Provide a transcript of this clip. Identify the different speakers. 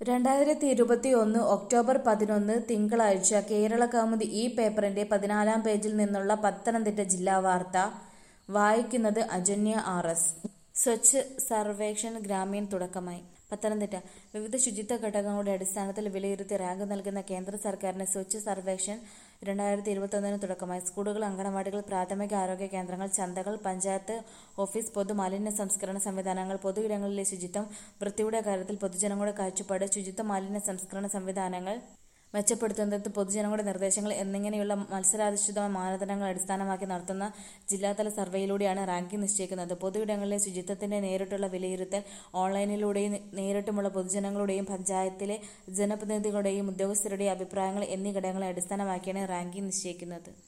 Speaker 1: രണ്ടായിരത്തി ഇരുപത്തി ഒന്ന് ഒക്ടോബർ പതിനൊന്ന് തിങ്കളാഴ്ച കേരളകൗമുദി ഈ പേപ്പറിന്റെ പതിനാലാം പേജിൽ നിന്നുള്ള പത്തനംതിട്ട ജില്ലാ വാർത്ത വായിക്കുന്നത് അജന്യ ആർ എസ് സ്വച്ഛ് സർവേക്ഷൺ ഗ്രാമീൺ തുടക്കമായി പത്തനംതിട്ട വിവിധ ശുചിത്വ ഘടകങ്ങളുടെ അടിസ്ഥാനത്തിൽ വിലയിരുത്തി റാങ്ക് നൽകുന്ന കേന്ദ്ര സർക്കാരിന്റെ സ്വച്ഛ് സർവേക്ഷൺ രണ്ടായിരത്തി ഇരുപത്തൊന്നിന് തുടക്കമായി സ്കൂളുകൾ അങ്കണവാടികൾ പ്രാഥമിക ആരോഗ്യ കേന്ദ്രങ്ങൾ ചന്തകൾ പഞ്ചായത്ത് ഓഫീസ് പൊതു മാലിന്യ സംസ്കരണ സംവിധാനങ്ങൾ പൊതു ഇടങ്ങളിലെ ശുചിത്വം വൃത്തിയുടെ കാര്യത്തിൽ പൊതുജനങ്ങളുടെ കാഴ്ചപ്പാട് ശുചിത്വ മാലിന്യ സംസ്കരണ സംവിധാനങ്ങൾ മെച്ചപ്പെടുത്തുന്നത് പൊതുജനങ്ങളുടെ നിർദ്ദേശങ്ങൾ എന്നിങ്ങനെയുള്ള മത്സരാധിഷ്ഠിത മാനദണ്ഡങ്ങൾ അടിസ്ഥാനമാക്കി നടത്തുന്ന ജില്ലാതല സർവേയിലൂടെയാണ് റാങ്കിംഗ് നിശ്ചയിക്കുന്നത് പൊതു ഇടങ്ങളിലെ ശുചിത്വത്തിന്റെ നേരിട്ടുള്ള വിലയിരുത്തൽ ഓൺലൈനിലൂടെയും നേരിട്ടുമുള്ള പൊതുജനങ്ങളുടെയും പഞ്ചായത്തിലെ ജനപ്രതിനിധികളുടെയും ഉദ്യോഗസ്ഥരുടെയും അഭിപ്രായങ്ങൾ എന്നീ ഘടകങ്ങളെ അടിസ്ഥാനമാക്കിയാണ് റാങ്കിംഗ് നിശ്ചയിക്കുന്നത്